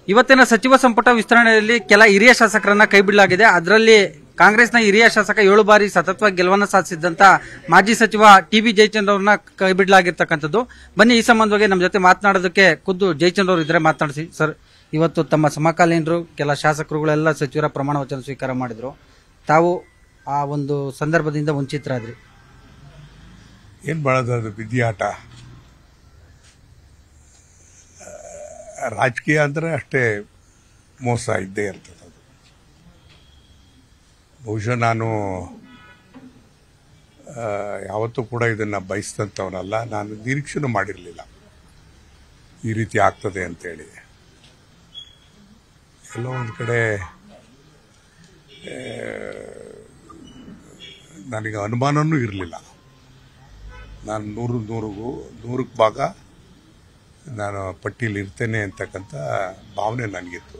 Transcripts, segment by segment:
ಇವತ್ತಿನ ಸಚಿವ ಸಂಪುಟ ವಿಸ್ತರಣೆಯಲ್ಲಿ ಕೆಲ ಹಿರಿಯ ಶಾಸಕರನ್ನ ಕೈಬಿಡಲಾಗಿದೆ ಅದರಲ್ಲಿ ಕಾಂಗ್ರೆಸ್ನ ಹಿರಿಯ ಶಾಸಕ ಏಳು ಬಾರಿ ಸತತವಾಗಿ ಗೆಲುವನ್ನು ಸಾಧಿಸಿದ್ದಂತ ಮಾಜಿ ಸಚಿವ ಟಿ ಬಿ ಜಯಚಂದ್ರ ಅವ್ರನ್ನ ಕೈಬಿಡಲಾಗಿರ್ತಕ್ಕಂಥದ್ದು ಬನ್ನಿ ಈ ಸಂಬಂಧವಾಗಿ ನಮ್ಮ ಜೊತೆ ಮಾತನಾಡೋದಕ್ಕೆ ಖುದ್ದು ಜಯಚಂದ್ರ ಅವರು ಇದ್ರೆ ಮಾತನಾಡಿಸಿ ಸರ್ ಇವತ್ತು ತಮ್ಮ ಸಮಕಾಲೀನರು ಕೆಲ ಶಾಸಕರುಗಳೆಲ್ಲ ಸಚಿವರ ಪ್ರಮಾಣ ವಚನ ಸ್ವೀಕಾರ ಮಾಡಿದ್ರು ತಾವು ಆ ಒಂದು ಸಂದರ್ಭದಿಂದ ವಂಚಿತರಾದ್ರಿ ಏನು ಮಾಡೋದು ಅದು ವಿದ್ಯಾಟ ರಾಜಕೀಯ ಅಂದರೆ ಅಷ್ಟೇ ಮೋಸ ಇದ್ದೇ ಇರ್ತದೆ ಅದು ಬಹುಶಃ ನಾನು ಆ, ಯಾವತ್ತೂ ಕೂಡ ಇದನ್ನು ಬಯಸಿದಂಥವನಲ್ಲ ನಾನು ನಿರೀಕ್ಷೆನೂ ಮಾಡಿರಲಿಲ್ಲ ಈ ರೀತಿ ಆಗ್ತದೆ ಅಂತೇಳಿ ಎಲ್ಲೋ ಒಂದು ಕಡೆ ಆ, ನನಗೆ ಅನುಮಾನನೂ ಇರಲಿಲ್ಲ ನಾನು ನೂರು ನೂರಿಗೂ ನೂರಕ್ಕೆ ಭಾಗ ನಾನು ಪಟ್ಟಿಯಲ್ಲಿ ಇರ್ತೇನೆ ಅಂತಕ್ಕಂಥ ಭಾವನೆ ನನಗಿತ್ತು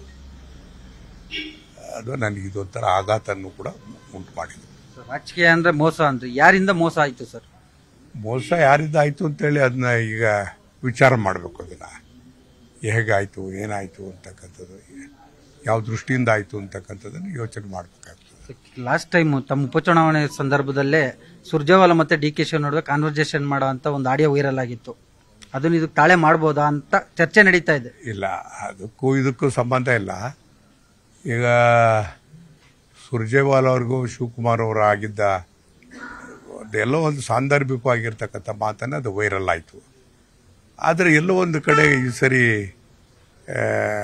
ಅದು ನನಗೆ ಇದೊಂಥರ ಆಘಾತವನ್ನು ಕೂಡ ಉಂಟು ಮಾಡಿದೆ ರಾಜಕೀಯ ಅಂದ್ರೆ ಮೋಸ ಅಂದ್ರೆ ಯಾರಿಂದ ಮೋಸ ಆಯ್ತು ಸರ್ ಮೋಸ ಯಾರಿಂದ ಆಯಿತು ಅಂತೇಳಿ ಅದನ್ನ ಈಗ ವಿಚಾರ ಮಾಡಬೇಕು ಅದನ್ನು ಹೇಗಾಯಿತು ಏನಾಯಿತು ಅಂತಕ್ಕಂಥದ್ದು ಯಾವ ದೃಷ್ಟಿಯಿಂದ ಆಯಿತು ಅಂತಕ್ಕಂಥದ್ದನ್ನು ಯೋಚನೆ ಮಾಡಬೇಕಾಗ್ತದೆ ಲಾಸ್ಟ್ ಟೈಮ್ ತಮ್ಮ ಉಪಚುನಾವಣೆ ಸಂದರ್ಭದಲ್ಲೇ ಸುರ್ಜೇವಾಲ ಮತ್ತೆ ಡಿ ಕೆ ಶಿವ ನಡುವೆ ಕಾನ್ವರ್ಸೇಷನ್ ಮಾಡೋ ಅಂತ ಒಂದು ಆಡಿಯೋ ವೈರಲ್ ಆಗಿತ್ತು ಅದನ್ನ ಇದಕ್ಕೆ ತಾಳೆ ಮಾಡ್ಬೋದಾ ಅಂತ ಚರ್ಚೆ ನಡೀತಾ ಇದೆ ಇಲ್ಲ ಅದಕ್ಕೂ ಇದಕ್ಕೂ ಸಂಬಂಧ ಇಲ್ಲ ಈಗ ಸುರ್ಜೇವಾಲ್ ಅವ್ರಿಗೂ ಶಿವಕುಮಾರ್ ಅವರು ಆಗಿದ್ದ ಎಲ್ಲೋ ಒಂದು ಸಾಂದರ್ಭಿಕವಾಗಿರ್ತಕ್ಕಂಥ ಮಾತನ್ನು ಅದು ವೈರಲ್ ಆಯಿತು ಆದರೆ ಎಲ್ಲೋ ಒಂದು ಕಡೆ ಈ ಸರಿ ಆ,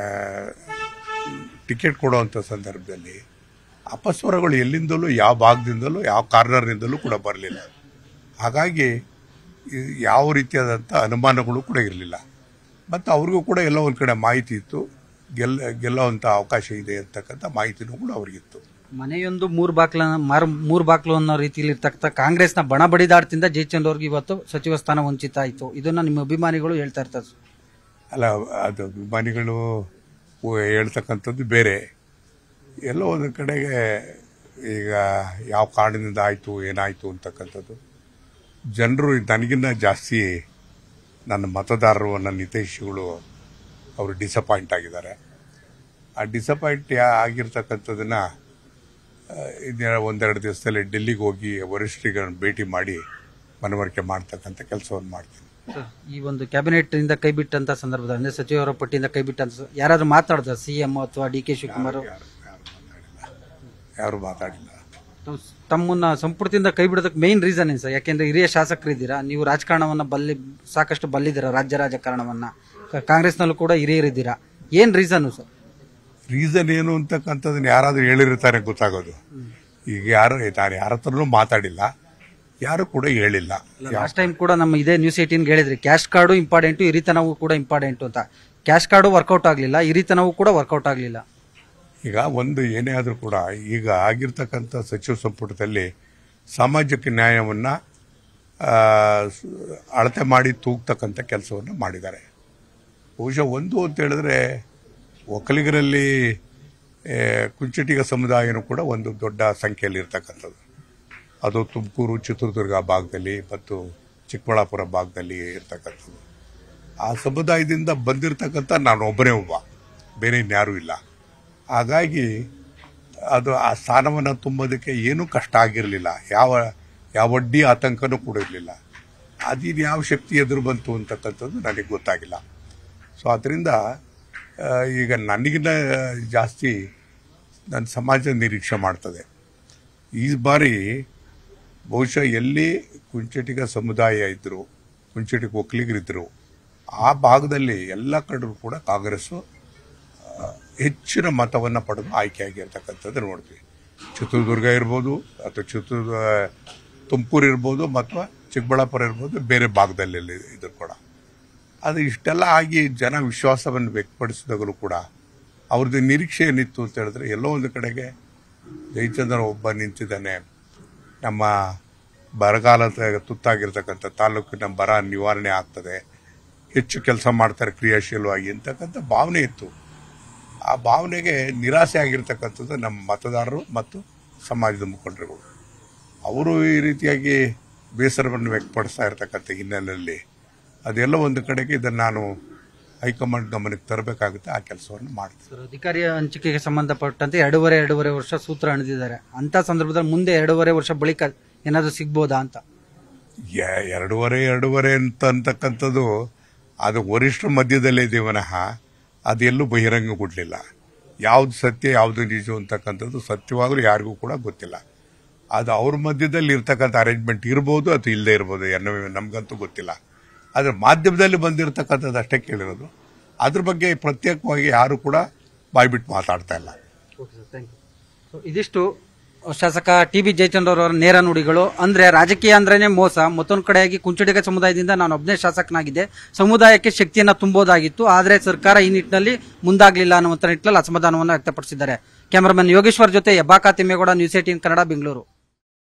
ಟಿಕೆಟ್ ಕೊಡುವಂಥ ಸಂದರ್ಭದಲ್ಲಿ ಅಪಸ್ವರಗಳು ಎಲ್ಲಿಂದಲೂ ಯಾವ ಭಾಗದಿಂದಲೂ ಯಾವ ಕಾರ್ನರ್ನಿಂದಲೂ ಕೂಡ ಬರಲಿಲ್ಲ ಹಾಗಾಗಿ ಈ- ಯಾವ ರೀತಿಯಾದಂಥ ಅನುಮಾನಗಳು ಕೂಡ ಇರಲಿಲ್ಲ ಮತ್ತು ಅವ್ರಿಗೂ ಕೂಡ ಎಲ್ಲೋ ಒಂದು ಕಡೆ ಮಾಹಿತಿ ಇತ್ತು ಗೆಲ್ಲ ಗೆಲ್ಲುವಂಥ ಅವಕಾಶ ಇದೆ ಅಂತಕ್ಕಂಥ ಮಾಹಿತಿನೂ ಕೂಡ ಅವ್ರಿಗಿತ್ತು ಮನೆಯೊಂದು ಮೂರ್ ಬಾಕ್ಲ ಮಾರ್ ಮೂರ್ ಬಾಕ್ಲು ಅನ್ನೋ ರೀತಿಯಲ್ಲಿ ಇರ್ತಕ್ಕಂಥ ಕಾಂಗ್ರೆಸ್ನ ಬಣ ಬಡಿದಾಟದಿಂದ ಜಯಚಂದ್ರ ಅವ್ರಿಗೆ ಇವತ್ತು ಸಚಿವ ಸ್ಥಾನ ವಂಚಿತ ಆಯ್ತು ಇದನ್ನ ನಿಮ್ಮ ಅಭಿಮಾನಿಗಳು ಹೇಳ್ತಾ ಇರ್ತಾರೆ ಸರ್. ಅಲ್ಲ ಅದು ಅಭಿಮಾನಿಗಳು ಉ- ಹೇಳ್ತಕ್ಕಂಥದ್ದು ಬೇರೆ ಎಲ್ಲೋ ಒಂದು ಕಡೆಗೆ ಈಗ ಯಾವ ಕಾರಣದಿಂದ ಆಯಿತು ಏನಾಯಿತು ಅಂತಕ್ಕಂಥದ್ದು ಜನರು ನನಗಿನ್ನ ಜಾಸ್ತಿ ನನ್ನ ಮತದಾರರು ನನ್ನ ಹಿತೈಷಿಗಳು ಅವರು ಡಿಸಪಾಯಿಂಟ್ ಆಗಿದ್ದಾರೆ ಆ ಡಿಸಪಾಯಿಂಟ್ ಆಗಿರ್ತಕ್ಕಂಥದ್ದನ್ನು ಇನ್ನು ಒಂದೆರಡು ದಿವಸದಲ್ಲಿ ಡೆಲ್ಲಿಗೆ ಹೋಗಿ ವರಿಷ್ಠರಿಗಳನ್ನು ಭೇಟಿ ಮಾಡಿ ಮನವರಿಕೆ ಮಾಡ್ತಕ್ಕಂಥ ಕೆಲಸವನ್ನು ಮಾಡ್ತೀನಿ ಸರ್, ಈ ಒಂದು ಕ್ಯಾಬಿನೆಟ್ ಇಂದ ಕೈ ಬಿಟ್ಟಂತ ಸಂದರ್ಭದಲ್ಲಿ ಅಂದ್ರೆ ಸಚಿವರ ಪಟ್ಟಿಯಿಂದ ಕೈ ಬಿಟ್ಟಂತ ಸ- ಯಾರಾದ್ರೂ ಮಾತಾಡಿದ್ರ ಸಿಎಂ ಅಥವಾ ಡಿ ಕೆ ಶಿವಕುಮಾರ್ ಯಾರು ಯಾರು ಮಾತಾಡಿಲ್ಲ ಯಾರು ಮಾತಾಡಿಲ್ಲ ತಾವು ಸ್- ತಮ್ಮನ್ನ ಸಂಪುಟದಿಂದ ಕೈ ಬಿಡೋದಕ್ಕೆ ಮೇನ್ ರೀಸನ್ ಏನು ಸರ್ ಯಾಕೆಂದ್ರೆ ಹಿರಿಯ ಶಾಸಕರಿದ್ದೀರಾ ನೀವು ರಾಜಕಾರಣವನ್ನ ಬಲ್ಲಿ ಸಾಕಷ್ಟು ಬಲ್ಲಿದ್ದೀರಾ ರಾಜ್ಯ ರಾಜಕಾರಣವನ್ನ ಕ- ಕಾಂಗ್ರೆಸ್ನಲ್ಲೂ ಕೂಡ ಹಿರಿಯರಿದ್ದೀರಾ ಏನ್ ರೀಸನ್ ಸರ್ ರೀಸನ್ ಏನು ಅಂತಕ್ಕಂಥದ್ದನ್ನ ಯಾರಾದ್ರೂ ಹೇಳಿರ್ತಾರೆ ಗೊತ್ತಾಗೋದು ಈಗ ಯಾರು ನಾನು ಯಾರ ಹತ್ರನೂ ಮಾತಾಡಿಲ್ಲ ಯಾರು ಕೂಡ ಹೇಳಿಲ್ಲ ಲಾಸ್ಟ್ ಟೈಮ್ ಕೂಡ ನಮ್ಮ ಇದೇ ನ್ಯೂಸ್ ಏಟೀನ್ ಹೇಳಿದ್ರಿ ಕ್ಯಾಶ್ ಕಾರ್ಡು ಇಂಪಾರ್ಟೆಂಟು ಹಿರಿತನವೂ ಕೂಡ ಇಂಪಾರ್ಟೆಂಟು ಅಂತ ಕ್ಯಾಶ್ ಕಾರ್ಡು ವರ್ಕೌಟ್ ಆಗಲಿಲ್ಲ ಹಿರಿತನವೂ ಕೂಡ ವರ್ಕೌಟ್ ಆಗಲಿಲ್ಲ ಈಗ ಒಂದು ಏನೇ ಆದರೂ ಕೂಡ ಈಗ ಆಗಿರ್ತಕ್ಕಂಥ ಸಚಿವ ಸಂಪುಟದಲ್ಲಿ ಸಾಮಾಜಿಕ ನ್ಯಾಯವನ್ನು ಅಳತೆ ಮಾಡಿ ತೂಗ್ತಕ್ಕಂಥ ಕೆಲಸವನ್ನು ಮಾಡಿದ್ದಾರೆ ಬಹುಶಃ ಒಂದು ಅಂತ ಹೇಳಿದ್ರೆ ಒಕ್ಕಲಿಗರಲ್ಲಿ ಆ, ಕುಂಚಿಟಿಗ ಸಮುದಾಯನೂ ಕೂಡ ಒಂದು ದೊಡ್ಡ ಸಂಖ್ಯೆಯಲ್ಲಿ ಇರ್ತಕ್ಕಂಥದ್ದು ಅದು ತುಮಕೂರು ಚಿತ್ರದುರ್ಗ ಭಾಗದಲ್ಲಿ ಮತ್ತು ಚಿಕ್ಕಬಳ್ಳಾಪುರ ಭಾಗದಲ್ಲಿ ಇರ್ತಕ್ಕಂಥದ್ದು ಆ ಸಮುದಾಯದಿಂದ ಬಂದಿರತಕ್ಕಂಥ ನಾನು ಒಬ್ಬನೇ ಒಬ್ಬ ಬೇರೆ ಇನ್ಯಾರೂ ಇಲ್ಲ ಹಾಗಾಗಿ ಅದು ಆ ಸ್ಥಾನವನ್ನು ತುಂಬೋದಕ್ಕೆ ಏನೂ ಕಷ್ಟ ಆಗಿರಲಿಲ್ಲ ಯಾವ ಯಾವ ಅಡ್ಡಿ ಆತಂಕನೂ ಕೂಡ ಇರಲಿಲ್ಲ ಅದಿದು ಯಾವ ಶಕ್ತಿ ಎದುರು ಬಂತು ಅಂತಕ್ಕಂಥದ್ದು ನನಗೆ ಗೊತ್ತಾಗಿಲ್ಲ ಸೊ ಅದರಿಂದ ಆ, ಈಗ ನನಗಿನ್ನ ಜಾಸ್ತಿ ನನ್ನ ಸಮಾಜ ನಿರೀಕ್ಷೆ ಮಾಡ್ತದೆ ಈ ಬಾರಿ ಬಹುಶಃ ಎಲ್ಲಿ ಕುಂಚಟಿಗ ಸಮುದಾಯ ಇದ್ದರು ಕುಂಚಟಿಗ ಒಕ್ಕಲಿಗರಿದ್ದರು ಆ ಭಾಗದಲ್ಲಿ ಎಲ್ಲ ಕಡೆಗೂ ಕೂಡ ಕಾಂಗ್ರೆಸ್ಸು ಆ, ಹೆಚ್ಚಿನ ಮತವನ್ನು ಪಡೆದು ಆಯ್ಕೆಯಾಗಿರ್ತಕ್ಕಂಥದ್ದು ನೋಡ್ತೀವಿ ಚಿತ್ರದುರ್ಗ ಇರ್ಬೋದು ಅಥವಾ ಚಿತ್ರ ತುಮಕೂರು ಇರ್ಬೋದು ಅಥವಾ ಚಿಕ್ಕಬಳ್ಳಾಪುರ ಇರ್ಬೋದು ಬೇರೆ ಭಾಗದಲ್ಲಿ ಇದ್ರು ಕೂಡ ಅದು ಇಷ್ಟೆಲ್ಲ ಆಗಿ ಜನ ವಿಶ್ವಾಸವನ್ನು ವ್ಯಕ್ತಪಡಿಸಿದಾಗಲೂ ಕೂಡ ಅವ್ರದ್ದು ನಿರೀಕ್ಷೆ ಏನಿತ್ತು ಅಂತ ಹೇಳಿದ್ರೆ ಎಲ್ಲೋ ಒಂದು ಕಡೆಗೆ ಜಯಚಂದ್ರ ಒಬ್ಬ ನಿಂತಿದ್ದಾನೆ ನಮ್ಮ ಬರಗಾಲದ ತುತ್ತಾಗಿರ್ತಕ್ಕಂಥ ತಾಲೂಕಿನ ಬರ ನಿವಾರಣೆ ಆಗ್ತದೆ ಹೆಚ್ಚು ಕೆಲಸ ಮಾಡ್ತಾರೆ ಕ್ರಿಯಾಶೀಲವಾಗಿ ಅಂತಕ್ಕಂಥ ಭಾವನೆ ಇತ್ತು ಆ ಭಾವನೆಗೆ ನಿರಾಸೆ ಆಗಿರ್ತಕ್ಕಂಥದ್ದು ನಮ್ಮ ಮತದಾರರು ಮತ್ತು ಸಮಾಜದ ಮುಖಂಡರುಗಳು ಅವರು ಈ ರೀತಿಯಾಗಿ ಬೇಸರವನ್ನು ವ್ಯಕ್ತಪಡಿಸ್ತಾ ಇರ್ತಕ್ಕಂಥ ಹಿನ್ನೆಲೆಯಲ್ಲಿ ಅದೆಲ್ಲ ಒಂದು ಕಡೆಗೆ ಇದನ್ನು ನಾನು ಹೈಕಮಾಂಡ್ ಗಮನಕ್ಕೆ ತರಬೇಕಾಗುತ್ತೆ ಆ ಕೆಲಸವನ್ನು ಮಾಡ್ತೀವಿ ಸರ್ ಅಧಿಕಾರಿ ಹಂಚಿಕೆಗೆ ಸಂಬಂಧಪಟ್ಟಂತೆ ಎರಡೂವರೆ ಎರಡೂವರೆ ವರ್ಷ ಸೂತ್ರ ಹಣಿದಿದ್ದಾರೆ ಅಂತ ಸಂದರ್ಭದಲ್ಲಿ ಮುಂದೆ ಎರಡೂವರೆ ವರ್ಷ ಬಳಿಕ ಏನಾದರೂ ಸಿಗ್ಬೋದಾ ಅಂತ ಎ- ಎರಡೂವರೆ ಎರಡೂವರೆ ಅಂತ ಅಂತಕ್ಕಂಥದ್ದು ಅದು ವರಿಷ್ಠರ ಮಧ್ಯದಲ್ಲೇ ಇದೆ ವಿನಃ ಅದೆಲ್ಲೂ ಬಹಿರಂಗಗೊಡ್ಲಿಲ್ಲ ಯಾವ್ದು ಸತ್ಯ ಯಾವ್ದು ನಿಜ ಅಂತಕ್ಕಂಥದ್ದು ಸತ್ಯವಾದರೂ ಯಾರಿಗೂ ಕೂಡ ಗೊತ್ತಿಲ್ಲ ಅದು ಅವ್ರ ಮಧ್ಯದಲ್ಲಿ ಇರ್ತಕ್ಕಂಥ ಅರೇಂಜ್ಮೆಂಟ್ ಇರ್ಬೋದು ಅಥವಾ ಇಲ್ಲದೆ ಇರ್ಬೋದು ಏನೋ ನಮಗಂತೂ ಗೊತ್ತಿಲ್ಲ ಆದರೆ ಮಾಧ್ಯಮದಲ್ಲಿ ಬಂದಿರತಕ್ಕಂಥದ್ದು ಅಷ್ಟೇ ಕೇಳಿರೋದು ಅದ್ರ ಬಗ್ಗೆ ಪ್ರತ್ಯೇಕವಾಗಿ ಯಾರು ಕೂಡ ಬಾಯ್ಬಿಟ್ಟು ಮಾತಾಡ್ತಾ ಇಲ್ಲ ಸೊ ಇದಿಷ್ಟು ಶಾಸಕ ಟಿ ಬಿ ಜಯಚಂದ್ರ ಅವರ ನೇರ ನುಡಿಗಳು ಅಂದ್ರೆ ರಾಜಕೀಯ ಅಂದ್ರೇನೆ ಮೋಸ ಮತ್ತೊಂದು ಕಡೆಯಾಗಿ ಕುಂಚಡಿಗ ಸಮುದಾಯದಿಂದ ನಾನು ಒಬ್ಬನೇ ಶಾಸಕನಾಗಿದ್ದೆ ಸಮುದಾಯಕ್ಕೆ ಶಕ್ತಿಯನ್ನ ತುಂಬೋದಾಗಿತ್ತು ಆದರೆ ಸರ್ಕಾರ ಈ ನಿಟ್ಟಿನಲ್ಲಿ ಮುಂದಾಗಲಿಲ್ಲ ಅನ್ನುವಂಥ ನಿಟ್ಟಿನಲ್ಲಿ ಅಸಮಾಧಾನವನ್ನು ವ್ಯಕ್ತಪಡಿಸಿದ್ದಾರೆ ಕ್ಯಾಮರಾಮನ್ ಯೋಗೇಶ್ವರ್ ಜೊತೆ ಯಬ್ಬಾಕ ತಿಮ್ಮೇಗೌಡ ನ್ಯೂಸ್ ಏಟೀನ್ ಕನ್ನಡ ಬೆಂಗಳೂರು